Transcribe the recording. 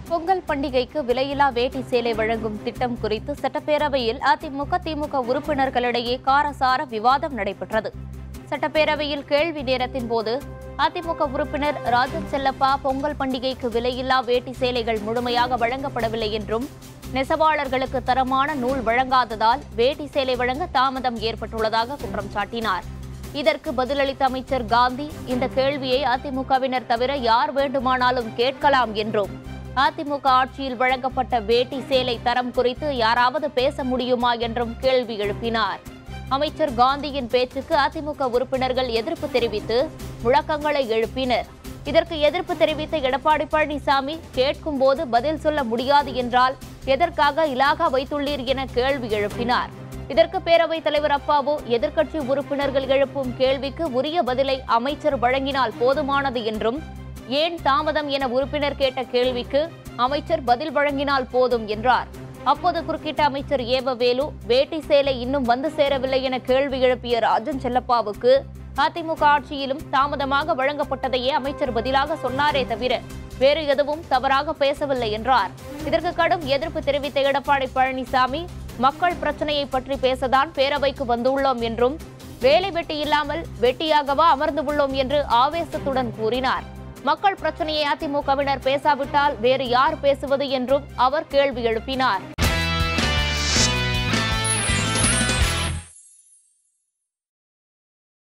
பொங்கல் பண்டிகைக்கு விலையில்லா வேட்டி சேலை வழங்கும் திட்டம் குறித்து சட்டப்பேரவையில் அதிமுக திமுக உறுப்பினர்களிடையே காரசார விவாதம் நடைபெற்றது சட்டப்பேரவையில் கேள்வி நேரத்தின் போது அதிமுக உறுப்பினர் ராஜன் செல்லப்பா பொங்கல் பண்டிகைக்கு விலையில்லா வேட்டி சேலைகள் முழுமையாக வழங்கப்படவில்லை என்றும் நெசவாளர்களுக்கு தரமான நூல் வழங்காததால் வேட்டி சேலை வழங்க தாமதம் ஏற்பட்டுள்ளதாக குற்றம் சாட்டினார் இதற்கு பதிலளித்த அமைச்சர் காந்தி இந்த கேள்வியை அதிமுகவினர் தவிர யார் வேண்டுமானாலும் கேட்கலாம் என்றும் அதிமுக ஆட்சியில் வழங்கப்பட்ட வேட்டி சேலை தரம் குறித்து யாராவது பேச முடியுமா என்றும் கேள்வி எழுப்பினார் அமைச்சர் காந்தியின் பேச்சுக்கு அதிமுக உறுப்பினர்கள் எதிர்ப்பு தெரிவித்து முழக்கங்களை எழுப்பினர் இதற்கு எதிர்ப்பு தெரிவித்த எடப்பாடி பழனிசாமி கேட்கும்போது பதில் சொல்ல முடியாது என்றால் எதற்காக இலாகா வைத்துள்ளீர் என கேள்வி எழுப்பினார் இதற்கு பேரவைத் தலைவர் அப்பாவு எதிர்க்கட்சி உறுப்பினர்கள் எழுப்பும் கேள்விக்கு உரிய பதிலை அமைச்சர் வழங்கினால் போதுமானது என்றும் ஏன் தாமதம் என உறுப்பினர் கேட்ட கேள்விக்கு அமைச்சர் பதில் வழங்கினால் போதும் என்றார் அப்போது குறுக்கிட்ட அமைச்சர் ஏவவேலு வேட்டி சேலை இன்னும் வந்து சேரவில்லை என கேள்வி எழுப்பிய ராஜன் செல்லப்பாவுக்கு அதிமுக ஆட்சியிலும் தாமதமாக வழங்கப்பட்டதையே அமைச்சர் பதிலாக சொன்னாரே தவிர வேறு எதுவும் தவறாக பேசவில்லை என்றார் இதற்கு கடும் எதிர்ப்பு தெரிவித்த எடப்பாடி பழனிசாமி மக்கள் பிரச்சனையை பற்றி பேசதான் பேரவைக்கு வந்துள்ளோம் என்றும் வேலை வெட்டி இல்லாமல் வெட்டியாகவா அமர்ந்து உள்ளோம் என்று ஆவேசத்துடன் கூறினார் மக்கள் பிரச்சனையை அதிமுகவினர் பேசாவிட்டால் வேறு யார் பேசுவது என்றும் அவர் கேள்வி எழுப்பினார்